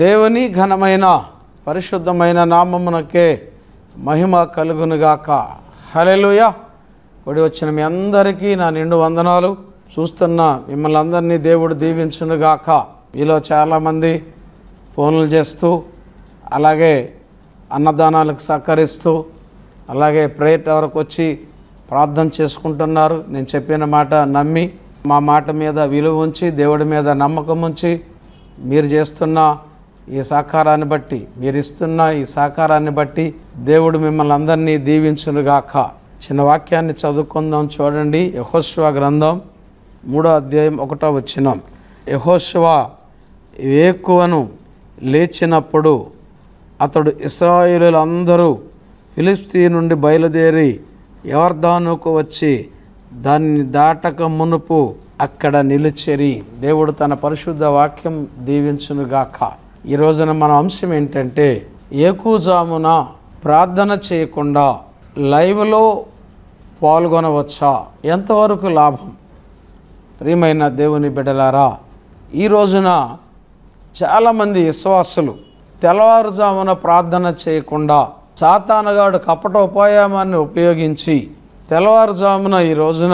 దేవుని ఘనమైన పరిశుద్ధమైన నామమునకే మహిమ కలుగునుగాక హలెలుయ కూడి వచ్చిన మీ అందరికీ నా నిండు వందనాలు చూస్తున్న మిమ్మల్ని అందరినీ దేవుడు దీవించునుగాక మీలో చాలామంది ఫోన్లు చేస్తూ అలాగే అన్నదానాలకు సహకరిస్తూ అలాగే ప్రేయర్ టవర్కి వచ్చి ప్రార్థన చేసుకుంటున్నారు నేను చెప్పిన మాట నమ్మి మా మాట మీద విలువ ఉంచి దేవుడి మీద నమ్మకం ఉంచి మీరు చేస్తున్న ఈ సహకారాన్ని బట్టి మీరు ఇస్తున్న ఈ సహకారాన్ని బట్టి దేవుడు మిమ్మల్ని అందరినీ దీవించునుగాక చిన్న వాక్యాన్ని చదువుకుందాం చూడండి యహోశివ గ్రంథం మూడో అధ్యాయం ఒకటో వచ్చినాం యహోశివ వేకువను లేచినప్పుడు అతడు ఇస్రాయేలులందరూ ఫిలిస్తీ నుండి బయలుదేరి యవర్దానుకు వచ్చి దాన్ని దాటక మునుపు అక్కడ నిలిచెరి దేవుడు తన పరిశుద్ధ వాక్యం దీవించునుగాక ఈ రోజున మన అంశం ఏంటంటే ఏకూజామున ప్రార్థన చేయకుండా లైవ్లో పాల్గొనవచ్చా ఎంతవరకు లాభం ప్రియమైన దేవుని బిడ్డలారా ఈ రోజున చాలామంది విశ్వాసులు తెల్లవారుజామున ప్రార్థన చేయకుండా సాతానగాడు కపట ఉపాయామాన్ని ఉపయోగించి తెల్లవారుజామున ఈ రోజున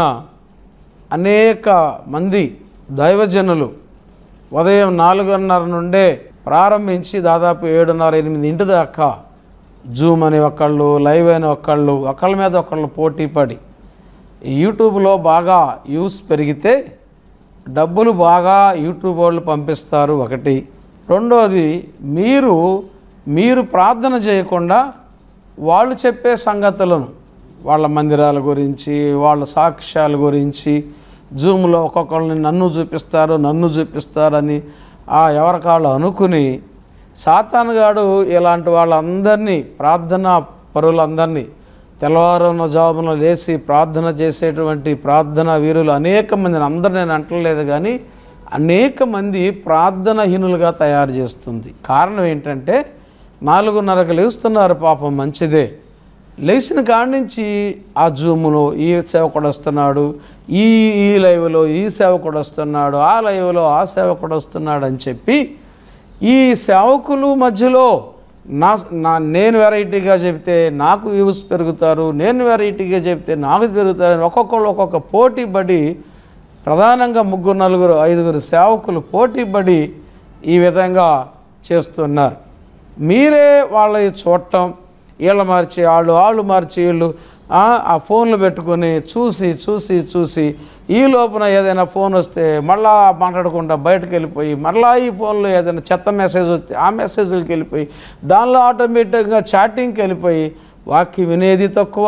అనేక మంది దైవజనులు ఉదయం నాలుగున్నర నుండే ప్రారంభించి దాదాపు ఏడున్నర ఎనిమిది ఇంటి దాకా జూమ్ అని ఒకళ్ళు లైవ్ అని ఒకళ్ళు ఒకళ్ళ మీద ఒకళ్ళు పోటీ పడి ఈ యూట్యూబ్లో బాగా యూస్ పెరిగితే డబ్బులు బాగా యూట్యూబ్ వాళ్ళు పంపిస్తారు ఒకటి రెండోది మీరు మీరు ప్రార్థన చేయకుండా వాళ్ళు చెప్పే సంగతులను వాళ్ళ మందిరాల గురించి వాళ్ళ సాక్ష్యాల గురించి జూమ్లో ఒక్కొక్కరిని నన్ను చూపిస్తారు నన్ను చూపిస్తారని ఆ ఎవరికాళ్ళు అనుకుని సాతానుగాడు ఇలాంటి వాళ్ళందరినీ ప్రార్థన పరులందరినీ తెల్లవారున జాబున లేచి ప్రార్థన చేసేటువంటి ప్రార్థన వీరులు అనేక మందిని అందరూ నేను అంటలేదు కానీ అనేక మంది ప్రార్థనహీనులుగా తయారు చేస్తుంది కారణం ఏంటంటే నాలుగున్నరకు లేస్తున్నారు పాపం మంచిదే లేచిన కాడి నుంచి ఆ జూములో ఈ సేవకుడు వస్తున్నాడు ఈ ఈ లైవ్లో ఈ సేవకుడు వస్తున్నాడు ఆ లైవ్లో ఆ సేవకుడు వస్తున్నాడు అని చెప్పి ఈ సేవకులు మధ్యలో నా నా నేను వెరైటీగా చెప్తే నాకు వ్యూస్ పెరుగుతారు నేను వెరైటీగా చెప్తే నాకు పెరుగుతారని ఒక్కొక్కళ్ళు ఒక్కొక్క పోటీ పడి ప్రధానంగా ముగ్గురు నలుగురు ఐదుగురు సేవకులు పోటీ పడి ఈ విధంగా చేస్తున్నారు మీరే వాళ్ళ చూడటం వీళ్ళు మార్చి వాళ్ళు వాళ్ళు మార్చి వీళ్ళు ఆ ఫోన్లు పెట్టుకొని చూసి చూసి చూసి ఈ లోపున ఏదైనా ఫోన్ వస్తే మళ్ళా మాట్లాడకుండా బయటకు వెళ్ళిపోయి మళ్ళా ఈ ఫోన్లో ఏదైనా చెత్త మెసేజ్ వస్తే ఆ మెసేజ్లకి వెళ్ళిపోయి దానిలో ఆటోమేటిక్గా చాటింగ్కి వెళ్ళిపోయి వాక్యం వినేది తక్కువ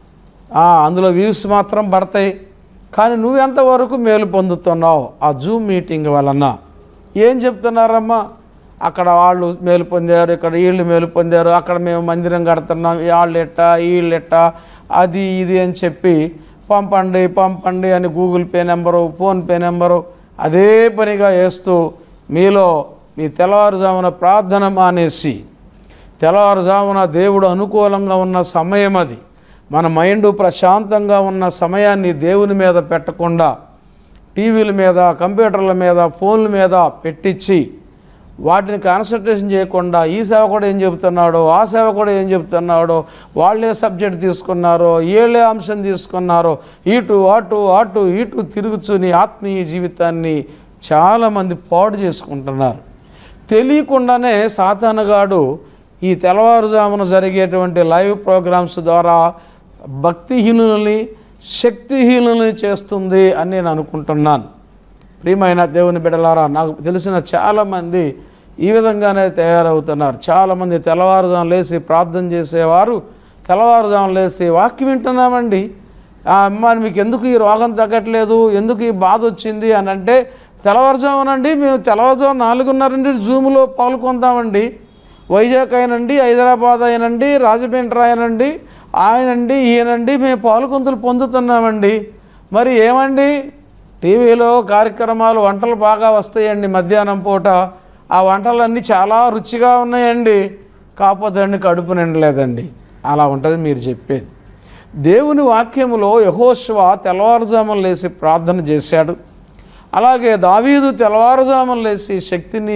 అందులో వ్యూస్ మాత్రం పడతాయి కానీ నువ్వెంతవరకు మేలు పొందుతున్నావు ఆ జూమ్ మీటింగ్ వలన ఏం చెప్తున్నారమ్మా అక్కడ వాళ్ళు మేలు పొందారు ఇక్కడ వీళ్ళు మేలు పొందారు అక్కడ మేము మందిరం కడుతున్నాం వాళ్ళు ఎట్ట వీళ్ళు ఎట్ట అది ఇది అని చెప్పి పంపండి పంపండి అని Google Pay number PhonePe number అదే పనిగా వేస్తూ మీలో మీ తెల్లవారుజామున ప్రార్థన మానేసి తెల్లవారుజామున దేవుడు అనుకూలంగా ఉన్న సమయం అది మన మైండ్ ప్రశాంతంగా ఉన్న సమయాన్ని దేవుని మీద పెట్టకుండా టీవీల మీద కంప్యూటర్ల మీద ఫోన్ల మీద పెట్టించి వాటిని కాన్సన్ట్రేషన్ చేయకుండా ఈ సేవకుడు ఏం చెబుతున్నాడో ఆ సేవకుడు ఏం చెబుతున్నాడో వాళ్ళే సబ్జెక్ట్ తీసుకున్నారో వీళ్ళే అంశం తీసుకున్నారో ఇటు అటు అటు ఇటు తిరుగుచుని ఆత్మీయ జీవితాన్ని చాలామంది పాడు చేసుకుంటున్నారు తెలియకుండానే సాతానగాడు ఈ తెల్లవారుజామున జరిగేటువంటి లైవ్ ప్రోగ్రామ్స్ ద్వారా భక్తిహీనుల్ని శక్తిహీనుల్ని చేస్తుంది అని నేను అనుకుంటున్నాను ప్రియమైన దేవుని బిడ్డలారా నాకు తెలిసిన చాలామంది ఈ విధంగానే తయారవుతున్నారు చాలామంది తెల్లవారుజాము లేచి ప్రార్థన చేసేవారు తెల్లవారుజాము లేచి వాక్యం వింటున్నామండి అమ్మ మీకు ఎందుకు ఈ రోగం తగ్గట్లేదు ఎందుకు ఈ బాధ వచ్చింది అని అంటే తెల్లవారుజామునండి మేము తెల్లవారుజాము నాలుగున్నర నుండి జూమ్లో పాల్గొందామండి వైజాగ్ అయినండి హైదరాబాద్ అయినండి రాజమండ్రి అయినండి ఆయనండి ఈయనండి మేము పాలుకొంతులు పొందుతున్నామండి మరి ఏమండి టీవీలో కార్యక్రమాలు వంటలు బాగా వస్తాయండి మధ్యాహ్నం పూట ఆ వంటలన్నీ చాలా రుచిగా ఉన్నాయండి కాకపోతే అండి కడుపు నిండలేదండి అలా ఉంటుంది మీరు చెప్పేది దేవుని వాక్యములో యహోశివ తెల్లవారుజామున లేచి ప్రార్థన చేశాడు అలాగే దావీదు తెల్లవారుజామున లేచి శక్తిని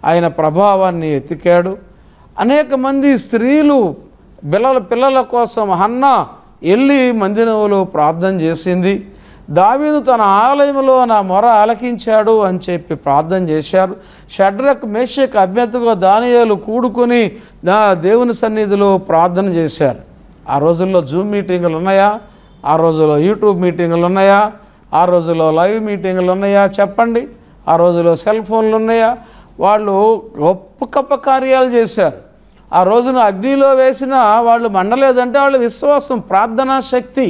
ఆయన ప్రభావాన్ని ఎతికాడు అనేక మంది స్త్రీలు పిల్లల పిల్లల కోసం హన్న వెళ్ళి మందిరంలో ప్రార్థన చేసింది దావీదు తన ఆలయంలో నా మొర ఆలకించాడు అని చెప్పి ప్రార్థన చేశారు షడ్రక్ మేషక్ అభ్యర్థిగా దానియాలు కూడుకొని దా దేవుని సన్నిధిలో ప్రార్థన చేశారు ఆ రోజుల్లో జూమ్ మీటింగులు ఉన్నాయా ఆ రోజుల్లో యూట్యూబ్ మీటింగులు ఉన్నాయా ఆ రోజుల్లో లైవ్ మీటింగులు ఉన్నాయా చెప్పండి ఆ రోజుల్లో సెల్ ఫోన్లు ఉన్నాయా వాళ్ళు గొప్ప గొప్ప కార్యాలు చేశారు ఆ రోజున అగ్నిలో వేసిన వాళ్ళు మండలేదంటే వాళ్ళ విశ్వాసం ప్రార్థనా శక్తి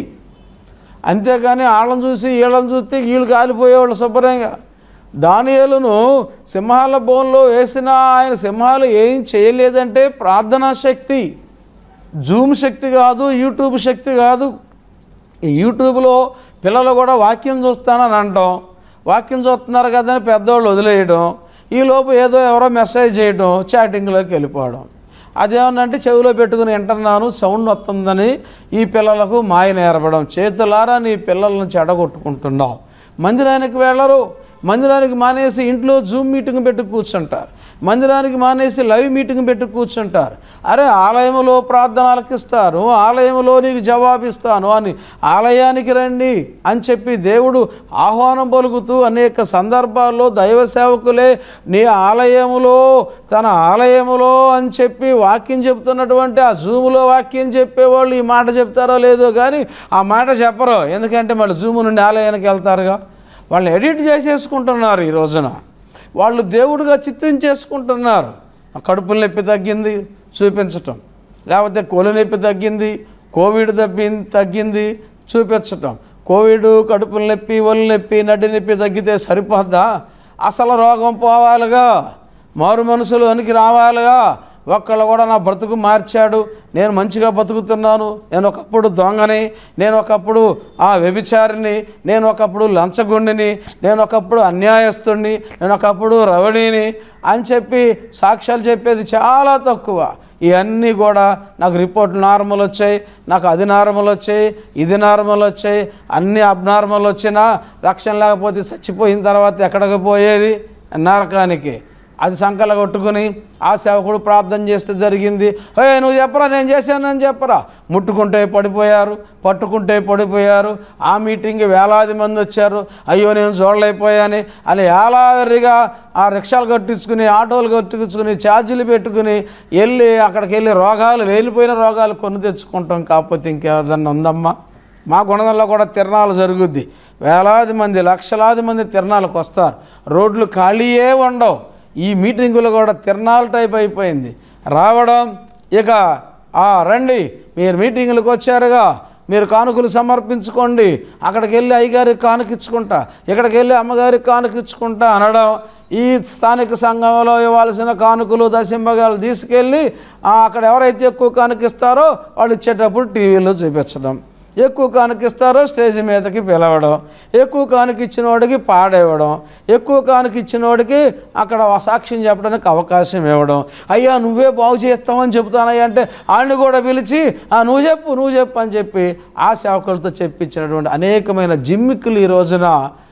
అంతేగాని వాళ్ళని చూసి వీళ్ళని చూస్తే వీళ్ళు కాలిపోయేవాళ్ళు శుభ్రంగా దానియేలును సింహాల బోన్లో వేసిన ఆయన సింహాలు ఏం చేయలేదంటే ప్రార్థనా శక్తి జూమ్ శక్తి కాదు యూట్యూబ్ శక్తి కాదు ఈ యూట్యూబ్లో పిల్లలు కూడా వాక్యం చూస్తానని అంటాం వాక్యం చూస్తున్నారు కదని పెద్దవాళ్ళు వదిలేయడం ఈ లోపు ఏదో ఎవరో మెసేజ్ చేయడం చాటింగ్లోకి వెళ్ళిపోవడం అదేమన్నంటే చెవిలో పెట్టుకుని వింటున్నాను సౌండ్ వస్తుందని ఈ పిల్లలకు మాయ నేర్పడం చేతులారా నీ పిల్లలను చెడగొట్టుకుంటున్నావు మందిరానికి వెళ్ళరు మందిరానికి మానేసి ఇంట్లో జూమ్ మీటింగ్ పెట్టి కూర్చుంటారు మందిరానికి మానేసి లైవ్ మీటింగ్ పెట్టి కూర్చుంటారు అరే ఆలయంలో ప్రార్థన ఆలకిస్తారు ఆలయంలో నీకు జవాబిస్తాను అని ఆలయానికి రండి అని చెప్పి దేవుడు ఆహ్వానం పలుకుతూ అనేక సందర్భాల్లో దైవ సేవకులే నీ ఆలయములో తన ఆలయములో అని చెప్పి వాక్యం చెప్తున్నటువంటి ఆ జూములో వాక్యం చెప్పేవాళ్ళు ఈ మాట చెప్తారో లేదో కానీ ఆ మాట చెప్పరు ఎందుకంటే మళ్ళీ జూము నుండి ఆలయానికి వెళ్తారుగా వాళ్ళు ఎడిట్ చేసేసుకుంటున్నారు ఈ రోజున వాళ్ళు దేవుడిగా చిత్రించేసుకుంటున్నారు ఆ కడుపుల నొప్పి తగ్గింది చూపించటం లేకపోతే కోలి నొప్పి తగ్గింది కోవిడ్ తగ్గి తగ్గింది చూపించటం కోవిడ్ కడుపుల నొప్పి ఒళ్ళు నొప్పి నడ్డి నొప్పి తగ్గితే సరిపోద్దా అసలు రోగం పోవాలిగా మారు మనసులు వనికి రావాలిగా ఒక్కళ్ళు కూడా నా బ్రతుకు మార్చాడు నేను మంచిగా బతుకుతున్నాను నేను ఒకప్పుడు దొంగని నేను ఒకప్పుడు ఆ వ్యభిచారిని నేను ఒకప్పుడు లంచగొండిని నేను ఒకప్పుడు అన్యాయస్తుడిని నేను ఒకప్పుడు రవణిని అని చెప్పి సాక్ష్యాలు చెప్పేది చాలా తక్కువ ఇవన్నీ కూడా నాకు రిపోర్ట్లు నార్మల్ వచ్చాయి నాకు అది నార్మల్ వచ్చాయి ఇది నార్మల్ వచ్చాయి అన్నీ అబ్నార్మల్ వచ్చినా రక్షణ లేకపోతే చచ్చిపోయిన తర్వాత ఎక్కడికి పోయేది నరకానికి అది సంకల కొట్టుకుని ఆ సేవకుడు ప్రార్థన చేస్తే జరిగింది హే నువ్వు చెప్పరా నేను చేశానని చెప్పరా ముట్టుకుంటే పడిపోయారు పట్టుకుంటే పడిపోయారు ఆ మీటింగ్కి వేలాది మంది వచ్చారు అయ్యో నేను చూడలేకపోయాని అని ఏలావరిగా ఆ రిక్షాలు కట్టించుకుని ఆటోలు కట్టించుకుని ఛార్జీలు పెట్టుకుని వెళ్ళి అక్కడికి వెళ్ళి రోగాలు లేనిపోయిన రోగాలు కొని తెచ్చుకుంటాం కాకపోతే ఇంకేదన్నా ఉందమ్మా మా గుణదంలో కూడా తిరణాలు జరుగుద్ది వేలాది మంది లక్షలాది మంది తిరణాలకు వస్తారు రోడ్లు ఖాళీయే ఉండవు ఈ మీటింగులు కూడా తిరణాల టైప్ అయిపోయింది రావడం ఇక ఆ రండి మీరు మీటింగులకు వచ్చారుగా మీరు కానుకలు సమర్పించుకోండి అక్కడికి వెళ్ళి అయ్యగారికి కానుకిచ్చుకుంటా ఇక్కడికి వెళ్ళి అమ్మగారికి కానుకిచ్చుకుంటా అనడం ఈ స్థానిక సంఘంలో ఇవ్వాల్సిన కానుకలు దశంభగాలు తీసుకెళ్ళి ఆ, అక్కడ ఎవరైతే ఎక్కువ కానుకిస్తారో వాళ్ళు ఇచ్చేటప్పుడు టీవీలో చూపించడం ఎక్కువ కానుకిస్తారో స్టేజ్ మీదకి పిలవడం ఎక్కువ కానుకిచ్చిన వాడికి పాడేవ్వడం ఎక్కువ కానుకిచ్చిన వాడికి అక్కడ సాక్ష్యం చెప్పడానికి అవకాశం ఇవ్వడం అయ్యా నువ్వే బాగు చేస్తావని చెబుతానయ్యా అంటే వాళ్ళని కూడా పిలిచి "ఆ, నువ్వు చెప్పు నువ్వు చెప్పు అని చెప్పి ఆ సేవకులతో చెప్పించినటువంటి అనేకమైన జిమ్మిక్కులు ఈ రోజున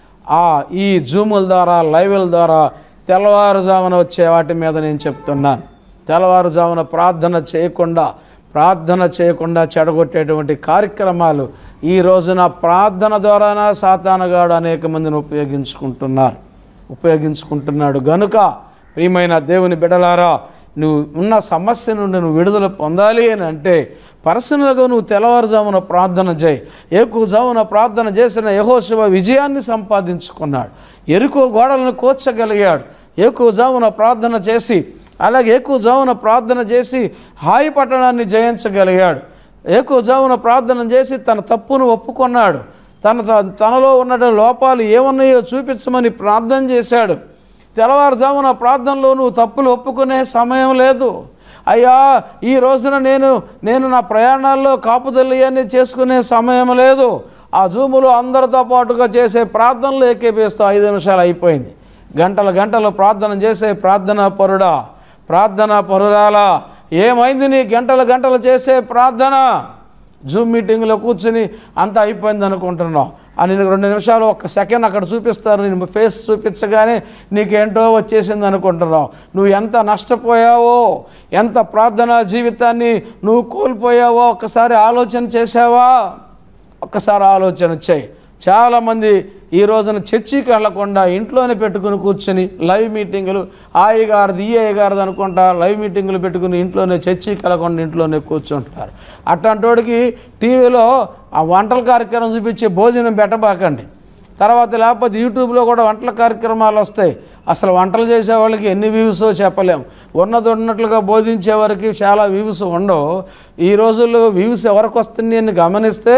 ఆ ఈ జూముల ద్వారా లైవ్ల ద్వారా తెల్లవారుజామున వచ్చే వాటి మీద నేను చెప్తున్నాను తెల్లవారుజామున ప్రార్థన చేయకుండా ప్రార్థన చేయకుండా చెడగొట్టేటువంటి కార్యక్రమాలు ఈ రోజున ప్రార్థన ద్వారానా సాతానగాడు అనేక మందిని ఉపయోగించుకుంటున్నారు ఉపయోగించుకుంటున్నాడు గనుక ప్రియమైన దేవుని బిడలారా నువ్వు ఉన్న సమస్య నుండి నువ్వు విడుదల పొందాలి అని అంటే పర్సనల్గా నువ్వు తెల్లవారుజామున ప్రార్థన చేయి ఏకుజామున ప్రార్థన చేసిన యహోశివ విజయాన్ని సంపాదించుకున్నాడు ఎరుకో గోడలను కూర్చగలిగాడు ఏకుజామున ప్రార్థన చేసి అలాగే ఏకుజామున ప్రార్థన చేసి హాయి పట్టణాన్ని జయించగలిగాడు ఏకుజామున ప్రార్థన చేసి తన తప్పును ఒప్పుకున్నాడు తన తనలో ఉన్న లోపాలు ఏమున్నాయో చూపించమని ప్రార్థన చేశాడు తెల్లవారుజామున ప్రార్థనలో నువ్వు తప్పులు ఒప్పుకునే సమయం లేదు అయ్యా ఈ రోజున నేను నేను నా ప్రయాణాల్లో కాపుదల్లి చేసుకునే సమయం లేదు ఆ జూములో అందరితో పాటుగా చేసే ప్రార్థనలు ఏకేపిస్తూ ఐదు నిమిషాలు అయిపోయింది గంటల గంటలు ప్రార్థన చేసే ప్రార్థనా పరుడా ప్రార్థనా పరురాలా ఏమైంది నీ గంటలు గంటలు చేసే ప్రార్థన జూమ్ మీటింగ్లో కూర్చుని అంతా అయిపోయింది అనుకుంటున్నావు ఆ నేను రెండు నిమిషాలు ఒక్క సెకండ్ అక్కడ చూపిస్తారు నేను ఫేస్ చూపించగానే నీకేంటో వచ్చేసింది అనుకుంటున్నావు నువ్వు ఎంత నష్టపోయావో ఎంత ప్రార్థనా జీవితాన్ని నువ్వు కోల్పోయావో ఒక్కసారి ఆలోచన చేసావా ఒక్కసారి ఆలోచన చేయి చాలామంది ఈ రోజున చర్చికి వెళ్లకుండా ఇంట్లోనే పెట్టుకుని కూర్చొని లైవ్ మీటింగులు ఆ గారిది ఈ గారిది అనుకుంటా లైవ్ మీటింగులు పెట్టుకుని ఇంట్లోనే చర్చికి వెళ్ళకుండా ఇంట్లోనే కూర్చుంటున్నారు అట్లాంటోడికి టీవీలో ఆ వంటల కార్యక్రమం చూపించే భోజనం పెట్టబాకండి తర్వాత లేకపోతే యూట్యూబ్లో కూడా వంటల కార్యక్రమాలు వస్తాయి అసలు వంటలు చేసే వాళ్ళకి ఎన్ని వ్యూస్ చెప్పలేము ఉన్నది ఉన్నట్లుగా బోధించే వారికి చాలా వ్యూస్ ఉండవు ఈ రోజుల్లో వ్యూస్ ఎవరికి వస్తుంది అని గమనిస్తే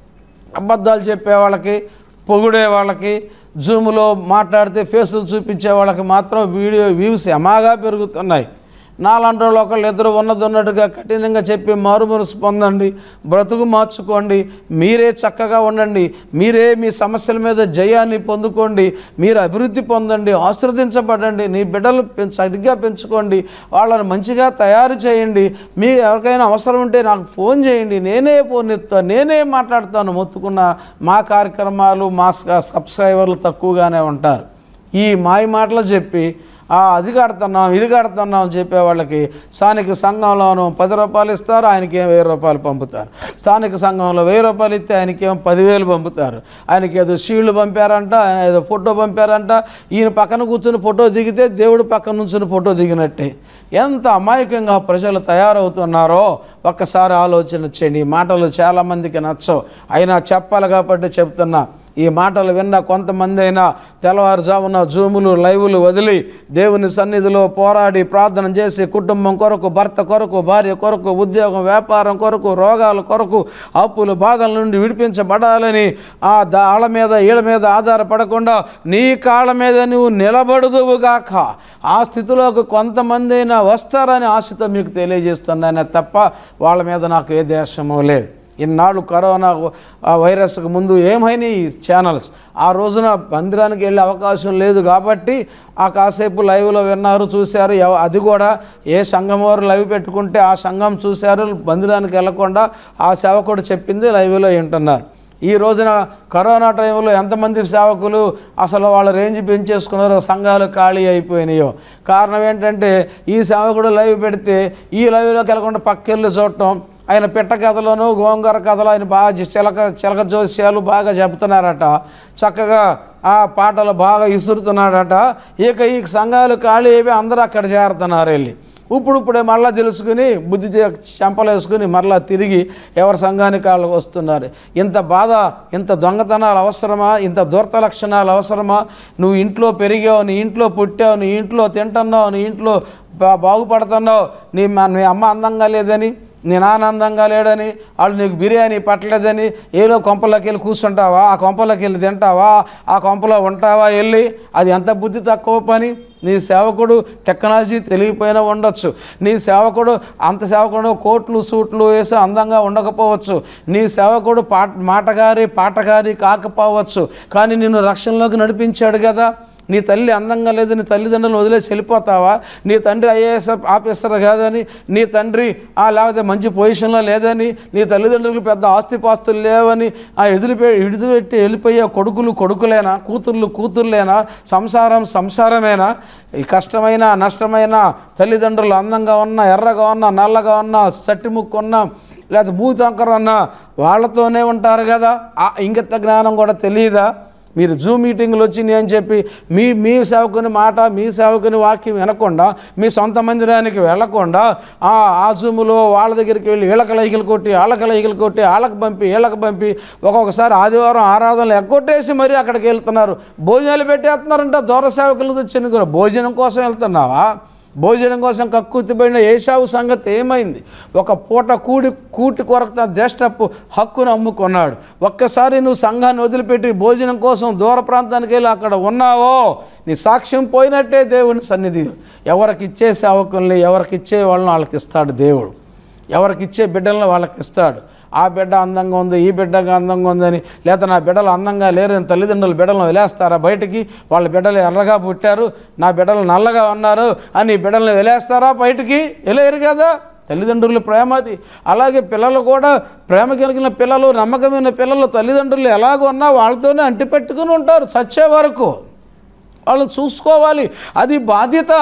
అబద్ధాలు చెప్పే వాళ్ళకి పొగిడే వాళ్ళకి జూమ్లో మాట్లాడితే ఫేసులు చూపించే వాళ్ళకి మాత్రం వీడియో వ్యూస్ ఎమాగా పెరుగుతున్నాయి నాలాంటి వాళ్ళు ఒకళ్ళు ఇద్దరు ఉన్నది ఉన్నట్టుగా కఠినంగా చెప్పి మారుమనసు పొందండి బ్రతుకు మార్చుకోండి మీరే చక్కగా ఉండండి మీరే మీ సమస్యల మీద జయాన్ని పొందుకోండి మీరు అభివృద్ధి పొందండి ఆశ్రదించబడండి నీ బిడ్డలు పెం- సరిగ్గా పెంచుకోండి వాళ్ళని మంచిగా తయారు చేయండి మీరు ఎవరికైనా అవసరం ఉంటే నాకు ఫోన్ చేయండి నేనే ఫోన్ ఎత్తాను నేనే మాట్లాడతాను మొత్తుకున్న మా కార్యక్రమాలు మా స- సబ్స్క్రైబర్లు తక్కువగానే ఉంటారు ఈ మాయ మాటలు చెప్పి "ఆ, అది కడుతున్నాం ఇది కడుతున్నాం అని చెప్పే వాళ్ళకి స్థానిక సంఘంలోనూ పది రూపాయలు ఇస్తారు ఆయనకి ఏం వెయ్యి రూపాయలు పంపుతారు స్థానిక సంఘంలో వెయ్యి రూపాయలు ఇస్తే ఆయనకి ఏం పదివేలు పంపుతారు ఆయనకి ఏదో షీల్డ్ పంపారంట ఆయన ఏదో ఫోటో పంపారంట ఈయన పక్కన కూర్చుని ఫోటో దిగితే దేవుడు పక్కన నుంచుని ఫోటో దిగినట్టే ఎంత అమాయకంగా ప్రజలు తయారవుతున్నారో ఒక్కసారి ఆలోచన చేయండి ఈ మాటలు చాలామందికి నచ్చవు అయినా చెప్పాలి కాబట్టి చెప్తున్నా ఈ మాటలు విన్న కొంతమంది అయినా తెల్లవారుజామున జూములు లైవులు వదిలి దేవుని సన్నిధిలో పోరాడి ప్రార్థన చేసి కుటుంబం కొరకు భర్త కొరకు భార్య కొరకు ఉద్యోగం వ్యాపారం కొరకు రోగాల కొరకు అప్పులు బాధల నుండి విడిపించబడాలని ఆ దాళ్ళ మీద ఈళ్ళ మీద ఆధారపడకుండా నీ కాళ్ళ మీద నువ్వు నిలబడుదువుగాక ఆ స్థితిలోకి కొంతమంది అయినా వస్తారని ఆశతో మీకు తెలియజేస్తున్నానే తప్ప వాళ్ళ మీద నాకు ఏ దేశమో లేదు ఇన్నాళ్ళు కరోనా ఆ వైరస్కు ముందు ఏమైనాయి ఈ ఛానల్స్ ఆ రోజున మందిరానికి వెళ్ళే అవకాశం లేదు కాబట్టి ఆ కాసేపు లైవ్లో విన్నారు చూశారు ఎవ- అది కూడా ఏ సంఘం వారు లైవ్ పెట్టుకుంటే ఆ సంఘం చూశారు మందిరానికి వెళ్ళకుండా ఆ సేవకుడు చెప్పింది లైవ్లో వింటున్నారు ఈ రోజున కరోనా టైంలో ఎంతమంది సేవకులు అసలు వాళ్ళ రేంజ్ పెంచేసుకున్నారో సంఘాలు ఖాళీ అయిపోయినాయో కారణం ఏంటంటే ఈ సేవకుడు లైవ్ పెడితే ఈ లైవ్లోకి వెళ్ళకుండా పక్కెళ్ళి చూడటం ఆయన పిట్ట కథలోను గోంగూర కథలు ఆయన బాగా జ- చిలక చిలక జోస్యాలు బాగా చెప్తున్నారట చక్కగా ఆ పాటలు బాగా ఇసురుతున్నాడట ఇక ఈ సంఘాలు ఖాళీ అయిపోయి అందరూ అక్కడ చేరుతున్నారు వెళ్ళి ఇప్పుడు ఇప్పుడే మళ్ళా తెలుసుకుని బుద్ధి చే- చెంపలేసుకుని మరలా తిరిగి ఎవరి సంఘానికి వాళ్ళు వస్తున్నారు ఇంత బాధ ఇంత దొంగతనాలు అవసరమా ఇంత దూర్త లక్షణాలు అవసరమా నువ్వు ఇంట్లో పెరిగావు నీ ఇంట్లో పుట్టావు నీ ఇంట్లో తింటున్నావు నీ ఇంట్లో బా బాగుపడుతున్నావు నీ మా- నీ అమ్మ అందంగా లేదని నీ నాన్న అందంగా లేడని వాళ్ళు నీకు బిర్యానీ పట్టలేదని ఏదో కొంపలోకి వెళ్ళి కూర్చుంటావా ఆ కొంపలోకి వెళ్ళి తింటావా ఆ కొంపలో ఉంటావా వెళ్ళి అది ఎంత బుద్ధి తక్కువ పని నీ సేవకుడు టెక్నాలజీ తెలియపోయినా ఉండొచ్చు నీ సేవకుడు అంత సేవకుడు కోట్లు సూట్లు వేసి అందంగా ఉండకపోవచ్చు నీ సేవకుడు పాట మాటగారి పాటగారి కాకపోవచ్చు కానీ నిన్ను రక్షణలోకి నడిపించాడు కదా నీ తల్లి అందంగా లేదు నీ తల్లిదండ్రులను వదిలేసి వెళ్ళిపోతావా నీ తండ్రి ఐఏఎస్ ఆఫీసర్ కాదని నీ తండ్రి ఆ లేకపోతే మంచి పొజిషన్లో లేదని నీ తల్లిదండ్రులకు పెద్ద ఆస్తిపాస్తులు లేవని ఆ ఎదురుపె విడిచిపెట్టి వెళ్ళిపోయే కొడుకులు కొడుకులేనా కూతుర్లు కూతుర్లేనా సంసారం సంసారమేనా ఈ కష్టమైన నష్టమైన తల్లిదండ్రులు అందంగా ఉన్నా ఎర్రగా ఉన్నా నల్లగా ఉన్నా సట్టి ముక్కు ఉన్నా లేదా మూతంకర ఉన్నా వాళ్ళతోనే ఉంటారు కదా ఆ ఇంగిత జ్ఞానం కూడా తెలియదా మీరు జూమ్ మీటింగ్లు వచ్చినాయి అని చెప్పి మీ మీ సేవకుని మాట మీ సేవకుని వాక్యం వినకుండా మీ సొంత మందిరానికి వెళ్లకుండా ఆ ఆ జూములో వాళ్ళ దగ్గరికి వెళ్ళి వీళ్ళకి లైకులు కొట్టి వాళ్ళకి లైకులు కొట్టి వాళ్ళకి పంపి వీళ్ళకి పంపి ఒక్కొక్కసారి ఆదివారం ఆరాధనలు ఎగ్గొట్టేసి మరీ అక్కడికి వెళ్తున్నారు భోజనాలు పెట్టేస్తున్నారంట దూర సేవకులు వచ్చింది కూడా భోజనం కోసం వెళ్తున్నావా భోజనం కోసం కక్కుర్తిపడిన ఏషావు సంగతి ఏమైంది ఒక పూట కూడి కూటి కొరకు తన దేశపు హక్కును అమ్ముకున్నాడు ఒక్కసారి నువ్వు సంఘాన్ని వదిలిపెట్టి భోజనం కోసం దూర ప్రాంతానికి వెళ్ళి అక్కడ ఉన్నావో నీ సాక్ష్యం పోయినట్టే దేవుని సన్నిధి ఎవరికి ఇచ్చే సేవకుల్ని ఎవరికి ఇచ్చే వాళ్ళని వాళ్ళకి ఇస్తాడు దేవుడు ఎవరికి ఇచ్చే బిడ్డలను వాళ్ళకి ఇస్తాడు ఆ బిడ్డ అందంగా ఉంది ఈ బిడ్డగా అందంగా ఉందని లేదా నా బిడ్డలు అందంగా లేరని తల్లిదండ్రులు బిడ్డలను వదిలేస్తారా బయటికి వాళ్ళ బిడ్డలు ఎర్రగా పుట్టారు నా బిడ్డలు నల్లగా ఉన్నారు అని ఈ బిడ్డలను వదిలేస్తారా బయటికి వెళ్ళేరు కదా తల్లిదండ్రుల ప్రేమ అది అలాగే పిల్లలు కూడా ప్రేమ కలిగిన పిల్లలు నమ్మకమైన పిల్లలు తల్లిదండ్రులు ఎలాగో ఉన్నా వాళ్ళతోనే అంటిపెట్టుకుని ఉంటారు చచ్చే వరకు వాళ్ళు చూసుకోవాలి అది బాధ్యత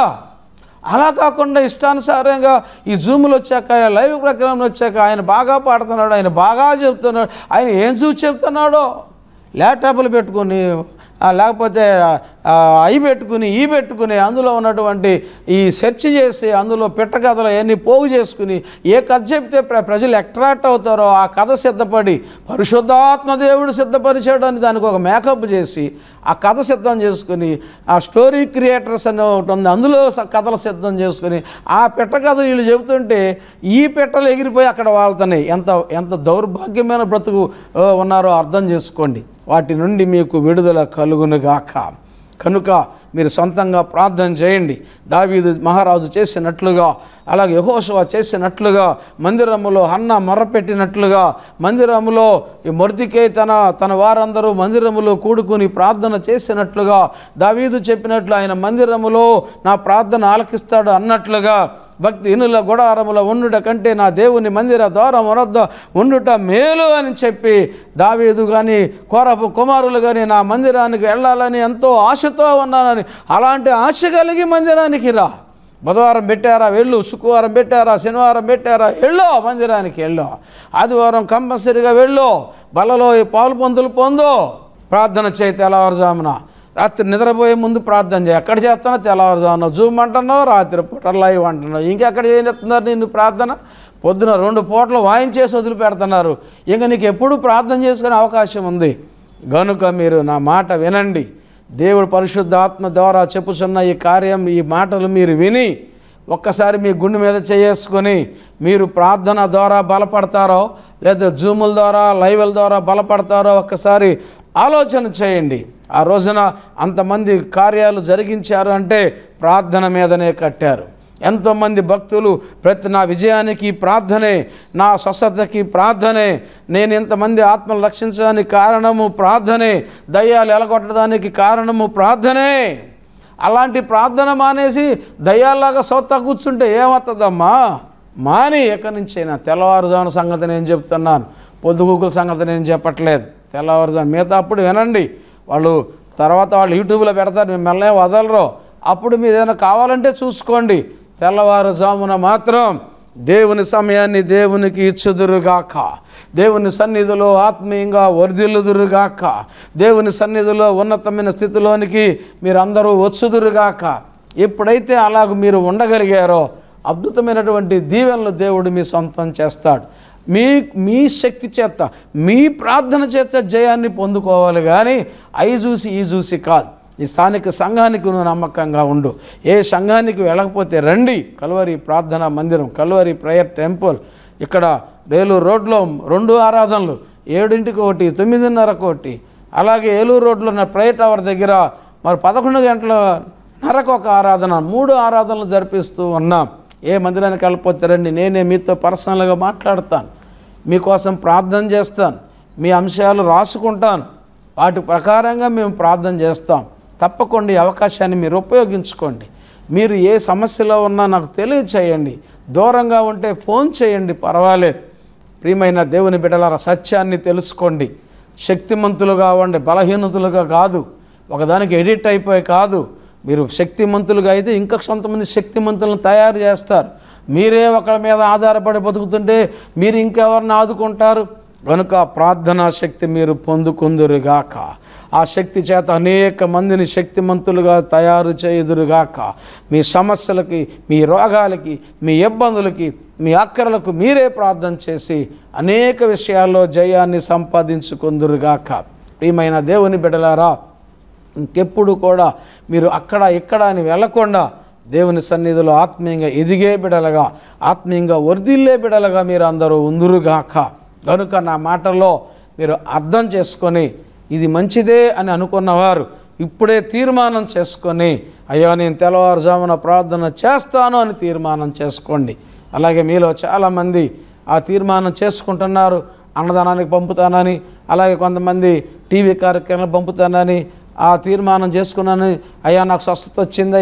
అలా కాకుండా ఇష్టానుసారంగా ఈ జూములు వచ్చాక లైవ్ ప్రోగ్రాంలు వచ్చాక ఆయన బాగా పాడుతున్నాడు ఆయన బాగా చెప్తున్నాడు ఆయన ఏం చూసి చెప్తున్నాడో ల్యాప్టాప్లు పెట్టుకొని ఆ, లేకపోతే ఆ, అవి పెట్టుకుని ఈ పెట్టుకుని అందులో ఉన్నటువంటి ఈ సెర్చ్ చేసి అందులో పిట్టకథలు అవన్నీ పోగు చేసుకుని ఏ కథ చెప్తే ప్ర ప్రజలు అట్రాక్ట్ అవుతారో ఆ కథ సిద్ధపడి పరిశుద్ధాత్మ దేవుడు సిద్ధపరిచాడని దానికి ఒక మేకప్ చేసి ఆ కథ సిద్ధం చేసుకుని ఆ స్టోరీ క్రియేటర్స్ అని ఒకటి ఉంది అందులో స- కథలు సిద్ధం చేసుకుని ఆ పిట్ట కథ వీళ్ళు చెబుతుంటే ఈ పిట్టలు ఎగిరిపోయి అక్కడ వాళ్తున్నాయి ఎంత ఎంత దౌర్భాగ్యమైన బ్రతుకు ఆ, ఉన్నారో అర్థం చేసుకోండి వాటి నుండి మీకు విడుదల కలుగునుగాక కనుక మీరు సొంతంగా ప్రార్థన చేయండి దావీదు మహారాజు చేసినట్లుగా అలాగే యహోషువ చేసినట్లుగా మందిరములో హన్న మొరపెట్టినట్లుగా మందిరములో ఈ మొర్దికే తన తన వారందరూ మందిరములో కూడుకుని ప్రార్థన చేసినట్లుగా దావీదు చెప్పినట్లు ఆయన మందిరములో నా ప్రార్థన ఆలకిస్తాడు అన్నట్లుగా భక్తి ఇనుల గుడారముల ఉండుట కంటే నా దేవుని మందిర ద్వారం వరద్ద ఉండుట మేలు అని చెప్పి దావీదు కానీ కోరపు కుమారులు కానీ నా మందిరానికి వెళ్ళాలని ఎంతో ఆశతో ఉన్నానని అలాంటి ఆశ కలిగి మందిరానికి రా బుధవారం పెట్టారా వెళ్ళు శుక్రవారం పెట్టారా శనివారం పెట్టారా వెళ్ళు మందిరానికి వెళ్ళు ఆదివారం కంపల్సరిగా వెళ్ళు బలలో ఈ పాలు పొందులు పొందు ప్రార్థన చేయి తెల్లవారుజామున రాత్రి నిద్రపోయే ముందు ప్రార్థన చేయి ఎక్కడ చేస్తానో తెల్లవారుజామున జూమ్ అంటున్నావు రాత్రి పూట లైవ్ అంటున్నావు ఇంకెక్కడ చేయనిస్తున్నారు నిన్ను ప్రార్థన పొద్దున రెండు పూటలు వాయించేసి వదిలిపెడుతున్నారు ఇంక నీకు ఎప్పుడు ప్రార్థన చేసుకునే అవకాశం ఉంది గనుక మీరు నా మాట వినండి దేవుడు పరిశుద్ధ ఆత్మ ద్వారా చెప్పుచున్న ఈ కార్యం ఈ మాటలు మీరు విని ఒక్కసారి మీ గుండె మీద చేసుకొని మీరు ప్రార్థన ద్వారా బలపడతారో లేదా జూముల ద్వారా లైవ్ల ద్వారా బలపడతారో ఒక్కసారి ఆలోచన చేయండి ఆ రోజున అంతమంది కార్యాలు జరిగించారు అంటే ప్రార్థన మీదనే కట్టారు ఎంతోమంది భక్తులు ప్రతి నా విజయానికి ప్రార్థనే నా స్వస్థతకి ప్రార్థనే నేను ఇంతమంది ఆత్మలు రక్షించడానికి కారణము ప్రార్థనే దయ్యాలు ఎలగొట్టడానికి కారణము ప్రార్థనే అలాంటి ప్రార్థన మానేసి దయ్యాల్లాగా సొత్త కూర్చుంటే ఏమవుతుందమ్మా మాని ఎక్కడి నుంచైనా తెల్లవారుజామున సంగతి నేను చెప్తున్నాను పొద్దుగూకుల సంగతి నేను చెప్పట్లేదు తెల్లవారుజాము మిగతా అప్పుడు వినండి వాళ్ళు తర్వాత వాళ్ళు యూట్యూబ్లో పెడతారు మిమ్మల్ని వదలరు అప్పుడు మీరు ఏదైనా కావాలంటే చూసుకోండి తెల్లవారుజామున మాత్రం దేవుని సమయాన్ని దేవునికి ఇచ్చుదురుగాక దేవుని సన్నిధిలో ఆత్మీయంగా వర్ధిల్లుదురుగాక దేవుని సన్నిధిలో ఉన్నతమైన స్థితిలోనికి మీరందరూ వచ్చుదురుగాక ఎప్పుడైతే అలాగ మీరు ఉండగలిగారో అద్భుతమైనటువంటి దీవెనలు దేవుడు మీ సొంతం చేస్తాడు మీ మీ శక్తి చేత మీ ప్రార్థన చేత జయాన్ని పొందుకోవాలి కానీ అయి చూసి ఈ చూసి కాదు ఈ స్థానిక సంఘానికి నువ్వు నమ్మకంగా ఉండు ఏ సంఘానికి వెళ్ళకపోతే రండి కల్వరి ప్రార్థనా మందిరం కల్వరి ప్రేయర్ టెంపుల్ ఇక్కడ ఏలూరు రోడ్లో రెండు ఆరాధనలు ఏడింటికి ఒకటి తొమ్మిదిన్నరకు ఒకటి అలాగే ఏలూరు రోడ్లో ఉన్న ప్రేయర్ టవర్ దగ్గర మరి పదకొండు గంటల నరకు ఒక ఆరాధన మూడు ఆరాధనలు జరిపిస్తూ ఉన్నాం ఏ మందిరానికి వెళ్ళిపోతే రండి నేనే మీతో పర్సనల్గా మాట్లాడతాను మీకోసం ప్రార్థన చేస్తాను మీ అంశాలు రాసుకుంటాను వాటి ప్రకారంగా మేము ప్రార్థన చేస్తాం తప్పకుండా ఈ అవకాశాన్ని మీరు ఉపయోగించుకోండి మీరు ఏ సమస్యలో ఉన్నా నాకు తెలియచేయండి దూరంగా ఉంటే ఫోన్ చేయండి పర్వాలేదు ప్రియమైన దేవుని బిడ్డలారా సత్యాన్ని తెలుసుకోండి శక్తిమంతులుగా ఉండి బలహీనతులుగా కాదు ఒకదానికి ఎడిట్ అయిపోయి కాదు మీరు శక్తిమంతులుగా అయితే ఇంకా కొంతమంది శక్తిమంతులను తయారు చేస్తారు మీరే ఒకళ్ళ మీద ఆధారపడి బతుకుతుంటే మీరు ఇంకెవరిని ఆదుకుంటారు కనుక ప్రార్థనా శక్తి మీరు పొందుకుందురుగాక ఆ శక్తి చేత అనేక మందిని శక్తిమంతులుగా తయారు చేయుదురుగాక మీ సమస్యలకి మీ రోగాలకి మీ ఇబ్బందులకి మీ అక్కరలకు మీరే ప్రార్థన చేసి అనేక విషయాల్లో జయాన్ని సంపాదించుకుందురుగాక ప్రియమైన దేవుని బిడ్డలారా ఇంకెప్పుడు కూడా మీరు అక్కడ ఇక్కడ అని వెళ్ళకుండా దేవుని సన్నిధిలో ఆత్మీయంగా ఎదిగే బిడలగా ఆత్మీయంగా వర్ధిల్లే బిడలగా మీరు అందరూ ఉందురుగాక కనుక నా మాటల్లో మీరు అర్థం చేసుకొని ఇది మంచిదే అని అనుకున్నవారు ఇప్పుడే తీర్మానం చేసుకొని అయ్యా నేను తెల్లవారుజామున ప్రార్థన చేస్తాను అని తీర్మానం చేసుకోండి అలాగే మీలో చాలామంది ఆ తీర్మానం చేసుకుంటున్నారు అన్నదానానికి పంపుతానని అలాగే కొంతమంది టీవీ కార్యక్రమాలు పంపుతానని ఆ తీర్మానం చేసుకున్నాను అయ్యా నాకు స్వస్థత వచ్చిందయ్యా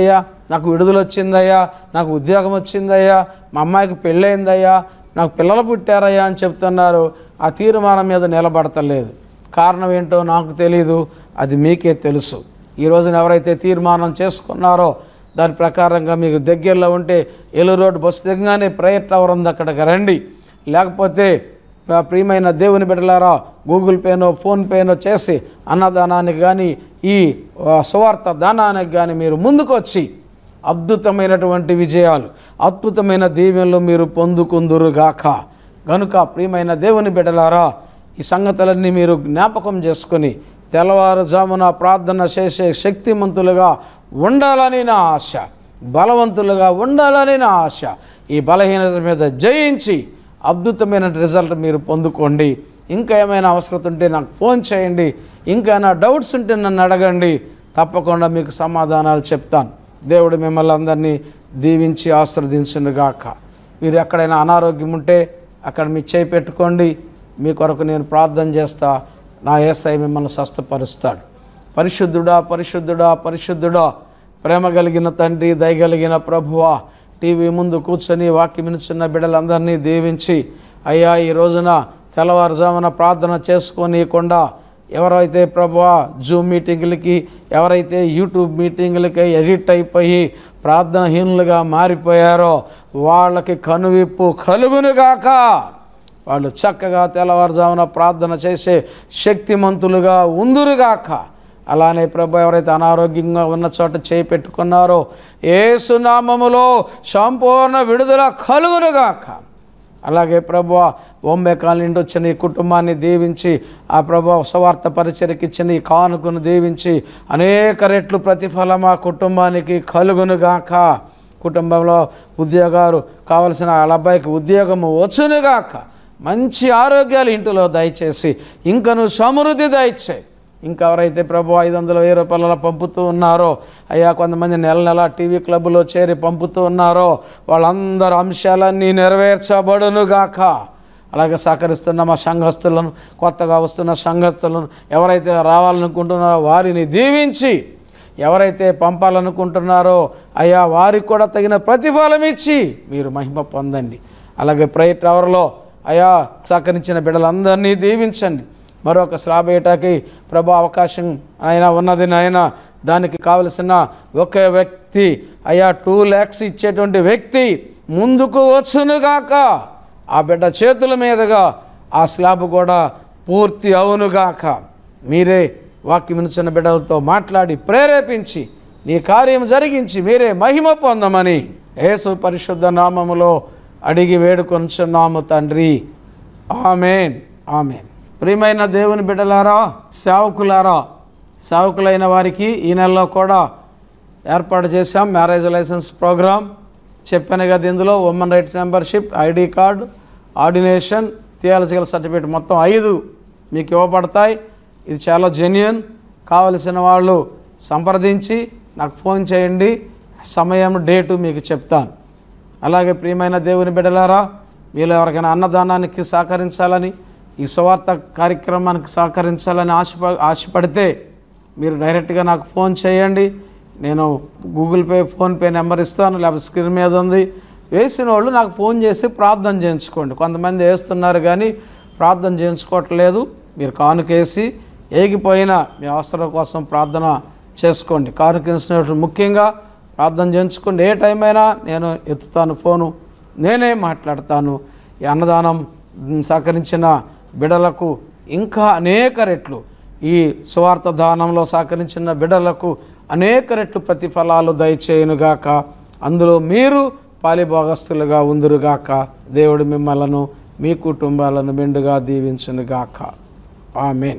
నాకు విడుదల వచ్చిందయ్యా నాకు ఉద్యోగం వచ్చిందయ్యా మా అమ్మాయికి పెళ్ళయిందయ్యా నాకు పిల్లలు పుట్టారయ్యా అని చెప్తున్నారు ఆ తీర్మానం మీద నిలబడతలేదు కారణం ఏంటో నాకు తెలీదు అది మీకే తెలుసు ఈ రోజున ఎవరైతే తీర్మానం చేసుకున్నారో దాని ప్రకారంగా మీకు దగ్గరలో ఉంటే ఏలూరు రోడ్ బస్సు దిగగానే ప్రేయర్ టవర్ ఉంది అక్కడికి రండి లేకపోతే ఆ ప్రియమైన దేవుని బిడ్డలారా గూగుల్ పేనో ఫోన్పేనో చేసి అన్నదానానికి కానీ ఈ ఆ, సువార్త దానానికి కానీ మీరు ముందుకు వచ్చి అద్భుతమైనటువంటి విజయాలు అద్భుతమైన దీవెనలు మీరు పొందుకుందురుగాక గనుక ప్రియమైన దేవుని బిడ్డలారా ఈ సంగతులన్నీ మీరు జ్ఞాపకం చేసుకొని తెల్లవారుజామున ప్రార్థన చేసే శక్తిమంతులుగా ఉండాలని నా ఆశ బలవంతులుగా ఉండాలని నా ఆశ ఈ బలహీనత మీద జయించి అద్భుతమైన రిజల్ట్ మీరు పొందుకోండి ఇంకా ఏమైనా అవసరం ఉంటే నాకు ఫోన్ చేయండి ఇంకా నా డౌట్స్ ఉంటే నన్ను అడగండి తప్పకుండా మీకు సమాధానాలు చెప్తాను దేవుడు మిమ్మల్ని అందరినీ దీవించి ఆశీర్వదించునుగాక మీరు ఎక్కడైనా అనారోగ్యం ఉంటే అక్కడ మీ చేయి పెట్టుకోండి మీ కొరకు నేను ప్రార్థన చేస్తా నా ఏసై మిమ్మల్ని స్వస్థపరుస్తాడు పరిశుద్ధుడా పరిశుద్ధుడా పరిశుద్ధుడా ప్రేమ కలిగిన తండ్రి దయగలిగిన ప్రభువా టీవీ ముందు కూర్చొని వాక్యం వినుచున్న బిడ్డలందరినీ దీవించి అయ్యా ఈ రోజున తెల్లవారుజామున ప్రార్థన చేసుకోనీయకుండా ఎవరైతే ప్రభువా జూమ్ మీటింగులకి ఎవరైతే యూట్యూబ్ మీటింగులకి ఎడిట్ అయిపోయి ప్రార్థనహీనులుగా మారిపోయారో వాళ్ళకి కనువిప్పు కలుగునుగాక వాళ్ళు చక్కగా తెల్లవారుజామున ప్రార్థన చేసే శక్తిమంతులుగా ఉందురుగాక అలానే ప్రభు ఎవరైతే అనారోగ్యంగా ఉన్న చోట చేయి పెట్టుకున్నారో ఏసునామములో సంపూర్ణ విడుదల కలుగునుగాక అలాగే ప్రభు బొంబే కాలనీ నుండి వచ్చిన ఈ కుటుంబాన్ని దీవించి ఆ ప్రభు స్వార్థ పరిచయకి ఇచ్చిన ఈ కానుకను దీవించి అనేక రెట్లు ప్రతిఫలం ఆ కుటుంబానికి కలుగునుగాక కుటుంబంలో ఉద్యోగాలు కావలసిన వాళ్ళ అబ్బాయికి ఉద్యోగము వచ్చునుగాక మంచి ఆరోగ్యాలు ఇంటిలో దయచేసి ఇంకను సమృద్ధి దయచేయి ఇంకా ఎవరైతే ప్రభు ఐదు వందల వెయ్యి రూపాయల పంపుతూ ఉన్నారో అయ్యా కొంతమంది నెల నెల టీవీ క్లబ్లో చేరి పంపుతూ ఉన్నారో వాళ్ళందరి అంశాలన్నీ నెరవేర్చబడునుగాక అలాగే సహకరిస్తున్న మా సంఘస్థులను కొత్తగా వస్తున్న సంఘస్థులను ఎవరైతే రావాలనుకుంటున్నారో వారిని దీవించి ఎవరైతే పంపాలనుకుంటున్నారో అయ్యా వారికి కూడా తగిన ప్రతిఫలం ఇచ్చి మీరు మహిమ పొందండి అలాగే ప్రైట్ టవర్లో అయా సహకరించిన బిడ్డలందరినీ దీవించండి మరొక స్లాబేటాకి ప్రభు అవకాశం అయినా ఉన్నది నాయన దానికి కావలసిన ఒక వ్యక్తి అయా టూ ల్యాక్స్ ఇచ్చేటువంటి వ్యక్తి ముందుకు వచ్చునుగాక ఆ బిడ్డ చేతుల మీదుగా ఆ స్లాబ్ కూడా పూర్తి అవునుగాక మీరే వాక్యం వినుచున్న బిడ్డలతో మాట్లాడి ప్రేరేపించి నీ కార్యం జరిగించి మీరే మహిమ పొందమని యేసు పరిశుద్ధ నామములో అడిగి వేడుకొంచున్నాము తండ్రి ఆమెన్ ఆమెన్ ప్రియమైన దేవుని బిడ్డలారా సేవకులారా సేవకులైన వారికి ఈ నెలలో కూడా ఏర్పాటు చేశాం మ్యారేజ్ లైసెన్స్ ప్రోగ్రామ్ చెప్పాను కదా ఇందులో women rights membership ID card ordination theological certificate మొత్తం ఐదు మీకు ఇవ్వబడతాయి ఇది చాలా జెన్యున్ కావలసిన వాళ్ళు సంప్రదించి నాకు ఫోన్ చేయండి సమయం డేటు మీకు చెప్తాను అలాగే ప్రియమైన దేవుని బిడ్డలారా మీలో ఎవరికైనా అన్నదానానికి సహకరించాలని ఈ సువార్త కార్యక్రమానికి సహకరించాలని ఆశప ఆశపడితే మీరు డైరెక్ట్గా నాకు ఫోన్ చేయండి నేను గూగుల్ పే ఫోన్పే నెంబర్ ఇస్తాను లేకపోతే స్క్రీన్ మీద ఉంది వేసిన వాళ్ళు నాకు ఫోన్ చేసి ప్రార్థన చేయించుకోండి కొంతమంది వేస్తున్నారు కానీ ప్రార్థన చేయించుకోవట్లేదు మీరు కానుకేసి ఏగిపోయిన మీ అవసరం కోసం ప్రార్థన చేసుకోండి కానుకేసిన ముఖ్యంగా ప్రార్థన చేయించుకోండి ఏ టైం అయినా నేను ఎత్తుతాను ఫోను నేనే మాట్లాడతాను ఈ అన్నదానం మ్, సహకరించిన బిడలకు ఇంకా అనేక రెట్లు ఈ సువార్త దానంలో సహకరించిన బిడలకు అనేక రెట్లు ప్రతిఫలాలు దయచేయునుగాక అందులో మీరు పాలిభాగస్తులుగా ఉందురుగాక దేవుడు మిమ్మలను మీ కుటుంబాలను మెండుగా దీవించునుగాక ఆమెన్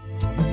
ధన్యవాదాలు